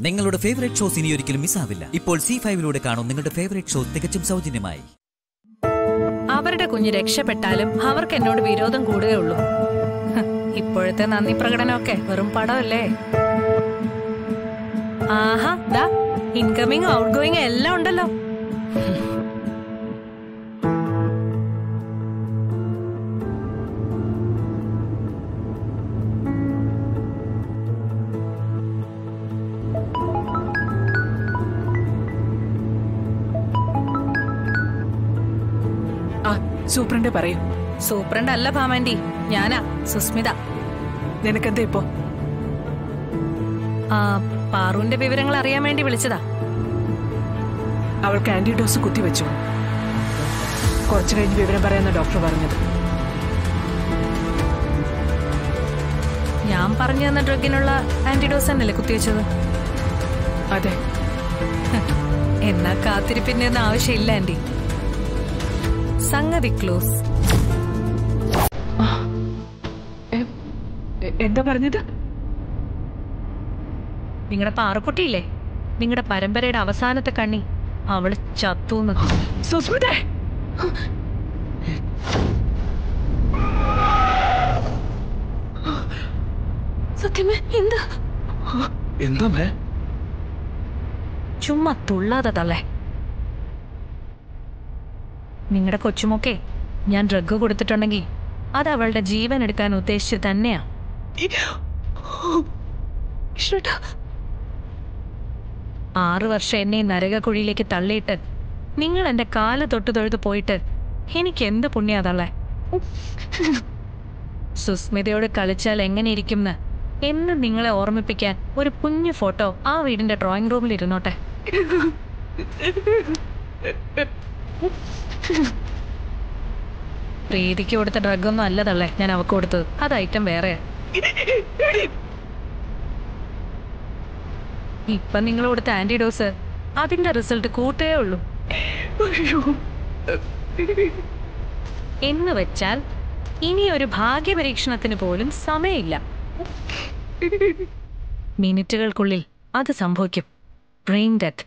നിങ്ങളുടെ favourite shows ഇനി ഒരിക്കലും മിസ്സാവില്ല ഇപ്പോൾ സി ഫൈവിലൂടെ കാണും നിങ്ങളുടെ ഫേവറേറ്റ് ഷോ തികച്ചും സൗജന്യമായി അവരുടെ കുഞ്ഞ് രക്ഷപ്പെട്ടാലും അവർക്ക് എന്നോട് വിരോധം കൂടുകയുള്ളൂ ഹ്, ഇപ്പോഴത്തെ നന്ദി പ്രകടനമൊക്കെ വെറും പടമല്ലേ ആഹാ ദാ ഇൻകമിങ് ഔട്ട് ഗോയിങ് എല്ലാം ഉണ്ടല്ലോ ആ സൂപ്രണ്ട് പറയൂ സൂപ്രണ്ട് അല്ല ഭാമാൻഡി ഞാനാ സുസ്മിത നിനക്കെന്താ ഇപ്പോ ആ പാറുവിന്റെ വിവരങ്ങൾ അറിയാൻ വേണ്ടി വിളിച്ചതാ അവൾക്ക് ആന്റിഡോസ് കുത്തിവെച്ചു കുറച്ചു കഴിഞ്ഞ് വിവരം പറയാന്ന ഡോക്ടർ പറഞ്ഞത് ഞാൻ പറഞ്ഞു തന്ന ഡ്രഗിനുള്ള ആന്റിഡോസ് തന്നെയല്ലേ കുത്തിവെച്ചത് അതെ എന്നാ കാത്തിരിപ്പിന്റെ ഒന്നും ആവശ്യമില്ല ആന്റി സംഗതി ക്ലോസ് എ- എ- എന്താ പറഞ്ഞത് നിങ്ങളുടെ പാറക്കുട്ടിയില്ലേ നിങ്ങളുടെ പരമ്പരയുടെ അവസാനത്തെ കണ്ണി അവള് ചത്തൂന്ന് സുസ്മിതേ സത്യമേ എന്താ എന്താ മേ ചുമ്മാ തുള്ളാതെ തള്ളേ നിങ്ങളുടെ കൊച്ചുമൊക്കെ ഞാൻ ഡ്രഗ് കൊടുത്തിട്ടുണ്ടെങ്കിൽ അത് അവളുടെ ജീവൻ എടുക്കാൻ ഉദ്ദേശിച്ച് തന്നെയാ ആറു വർഷം എന്നെ ഈ നരകക്കുഴിയിലേക്ക് തള്ളിയിട്ട് നിങ്ങൾ എന്റെ കാല് തൊട്ട് തൊഴുത് പോയിട്ട് എനിക്ക് എന്ത് പുണ്യാതള്ളേ സുസ്മിതയോട് കളിച്ചാൽ എങ്ങനെ ഇരിക്കുമെന്ന് എന്ന് നിങ്ങളെ ഓർമ്മിപ്പിക്കാൻ ഒരു കുഞ്ഞു ഫോട്ടോ ആ വീടിന്റെ ഡ്രോയിങ് റൂമിൽ ഇരുന്നോട്ടെ പ്രീതിക്ക് കൊടുത്ത ഡ്രഗൊന്നും അല്ലതള്ളേ ഞാൻ അവക്ക് കൊടുത്തത് അത് ഐറ്റം വേറെ ഇപ്പൊ നിങ്ങൾ കൊടുത്ത ആന്റിഡോസ് അതിന്റെ റിസൾട്ട് കൂട്ടേ ഉള്ളൂ എന്ന് വെച്ചാൽ ഇനി ഒരു ഭാഗ്യപരീക്ഷണത്തിന് പോലും സമയമില്ല മിനിറ്റുകൾക്കുള്ളിൽ അത് സംഭവിക്കും ബ്രെയിൻ ഡെത്ത്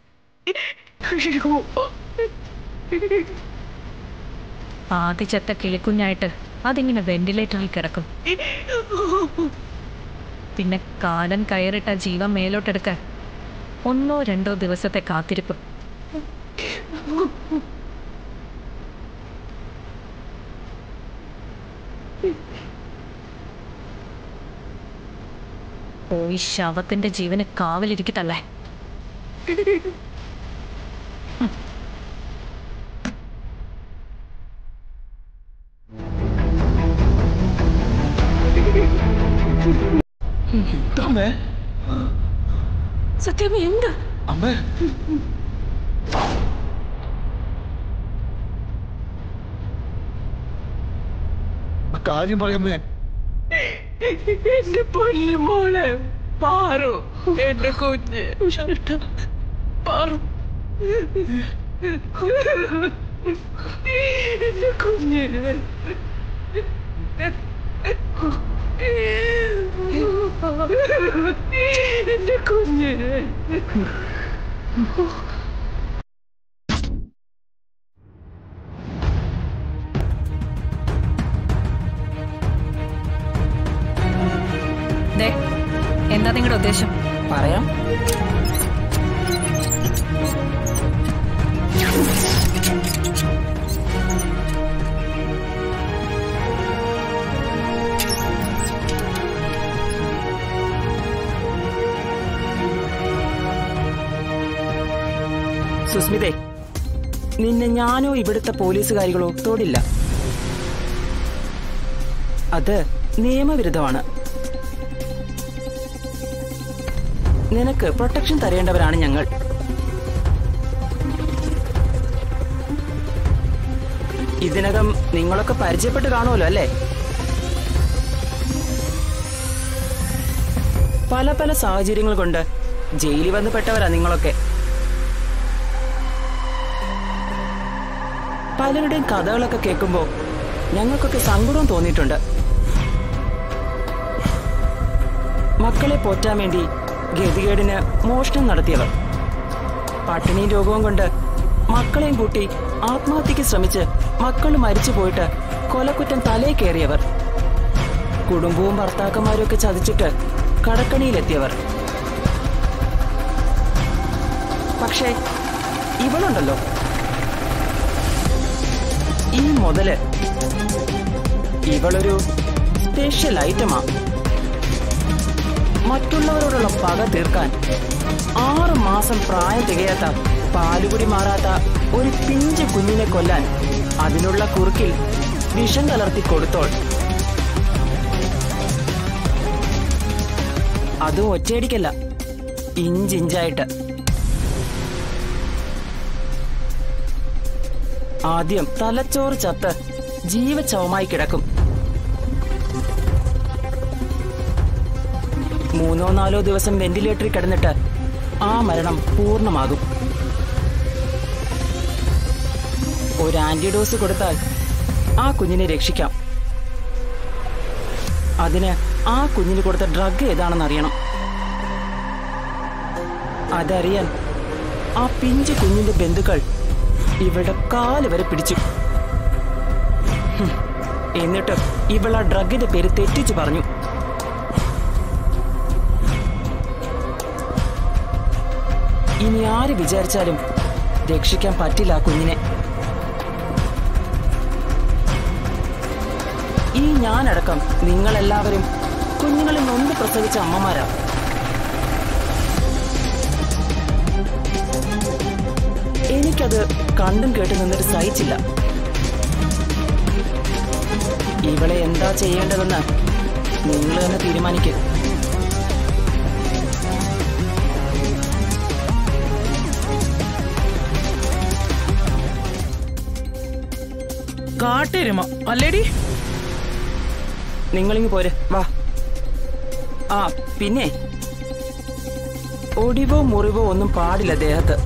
ആദ്യച്ചത്ത കിളിക്കുഞ്ഞായിട്ട് അതിങ്ങനെ വെന്റിലേറ്ററിൽ കിടക്കും പിന്നെ കാലൻ കയറിട്ട ജീവൻ മേലോട്ടെടുക്കാൻ ഒന്നോ രണ്ടോ ദിവസത്തെ കാത്തിരിപ്പ് പോയി ശവത്തിന്റെ ജീവന് കാവലിരിക്കത്തല്ലേ എന്താ മേ സത്യമേ എന്താ അമ്മേ ആ കാര്യം പറയാമേ എന്റെ പൊന്നു മോളെ പാറു എന്റെ കുഞ്ഞ് പാറു എന്റെ കുഞ്ഞ് എന്റെ കുഞ്ഞ് ദേ എന്താ നിങ്ങളുടെ ഉദ്ദേശം പറയാം സുസ്മിതേ നിന്നെ ഞാനോ ഇവിടുത്തെ പോലീസുകാരികളോ തൊടില്ല അത് നിയമവിരുദ്ധമാണ് നിനക്ക് പ്രൊട്ടക്ഷൻ തരേണ്ടവരാണ് ഞങ്ങൾ ഇതിനകം നിങ്ങളൊക്കെ പരിചയപ്പെട്ട് കാണുമല്ലോ അല്ലേ പല പല സാഹചര്യങ്ങൾ കൊണ്ട് ജയിലിൽ വന്ന് പെട്ടവരാ നിങ്ങളൊക്കെ പലരുടെയും കഥകളൊക്കെ കേൾക്കുമ്പോ ഞങ്ങൾക്കൊക്കെ സങ്കടവും തോന്നിയിട്ടുണ്ട് മക്കളെ പോറ്റാൻ വേണ്ടി ഗതികേടിന് മോഷണം നടത്തിയവർ പട്ടിണിയും രോഗവും കൊണ്ട് മക്കളെയും കൂട്ടി ആത്മഹത്യക്ക് ശ്രമിച്ച് മക്കൾ മരിച്ചു പോയിട്ട് കൊലക്കുറ്റം തലേ കയറിയവർ കുടുംബവും ഭർത്താക്കന്മാരും ഒക്കെ ചതിച്ചിട്ട് കടക്കണിയിലെത്തിയവർ പക്ഷേ ഇവളുണ്ടല്ലോ ഈ മുതല് ഇവളൊരു സ്പെഷ്യൽ ഐറ്റമാ മറ്റുള്ളവരോടുള്ള പക തീർക്കാൻ ആറ് മാസം പ്രായം തികയാത്ത പാലുകുടി മാറാത്ത ഒരു പിഞ്ച് കുഞ്ഞിനെ കൊല്ലാൻ അതിനുള്ള കുറുക്കിൽ വിഷം കലർത്തി കൊടുത്തോൾ അതും ഒറ്റയടിക്കല്ല ഇഞ്ചിഞ്ചായിട്ട് ആദ്യം തലച്ചോറ് ചത്ത് ജീവച്ചവമായി കിടക്കും മൂന്നോ നാലോ ദിവസം വെന്റിലേറ്ററിൽ കിടന്നിട്ട് ആ മരണം പൂർണ്ണമാകും ഒരു ആന്റിഡോസ് കൊടുത്താൽ ആ കുഞ്ഞിനെ രക്ഷിക്കാം അതിന് ആ കുഞ്ഞിന് കൊടുത്ത ഡ്രഗ് ഏതാണെന്ന് അറിയണം അതറിയാൻ ആ പിഞ്ചു കുഞ്ഞിന്റെ ബന്ധുക്കൾ ഇവളുടെ കാല് വരെ പിടിച്ചു ഹും. എന്നിട്ട് ഇവൾ ആ ഡ്രഗിന്റെ പേര് തെറ്റിച്ചു പറഞ്ഞു ഇനി ആര് വിചാരിച്ചാലും രക്ഷിക്കാൻ പറ്റില്ല ആ കുഞ്ഞിനെ ഈ ഞാനടക്കം നിങ്ങളെല്ലാവരും കുഞ്ഞുങ്ങളെ നൊന്ന് പ്രസവിച്ച അമ്മമാരാ എനിക്കത് കണ്ടും കേട്ട് നിന്നിട്ട് സഹിച്ചില്ല ഇവളെ എന്താ ചെയ്യേണ്ടതെന്ന് നിങ്ങൾ തന്നെ തീരുമാനിക്കും കാട്ടെരുമ അല്ലേടി നിങ്ങളിങ്ങ് പോരെ വാ ആ പിന്നെ ഒടിവോ മുറിവോ ഒന്നും പാടില്ല ദേഹത്ത്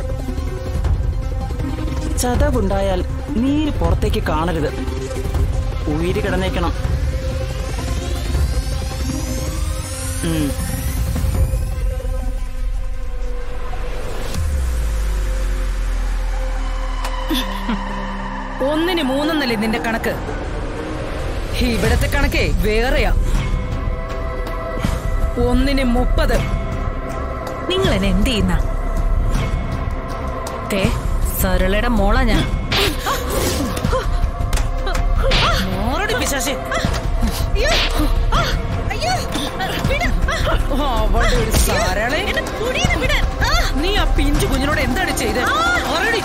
ചതവുണ്ടായാൽ നീര് പുറത്തേക്ക് കാണരുത് ഉയിര് കിടന്നേക്കണം ഉം. ഒന്നിന് മൂന്നെന്നല്ലേ നിന്റെ കണക്ക് ഇവിടത്തെ കണക്കേ വേറെയാ ഒന്നിന് മുപ്പത് നിങ്ങൾ എന്നെ എന്ത് ചെയ്യുന്ന തേ സരളയുടെ മോള ഞാൻ മോറടി പിശാശേ അവളുടെ ഒരു സാരളെ നീ ആ പിഞ്ചു കുഞ്ഞിനോട് എന്താണ് ചെയ്തത് ഓൾറെഡി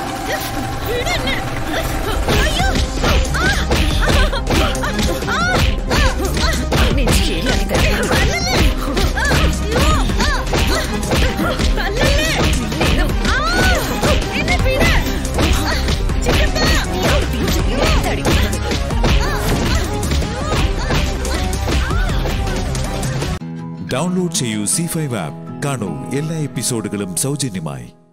ഡൗൺലോഡ് ചെയ്യൂ സി ഫൈവ് ആപ്പ് കാണൂ എല്ലാ എപ്പിസോഡുകളും സൗജന്യമായി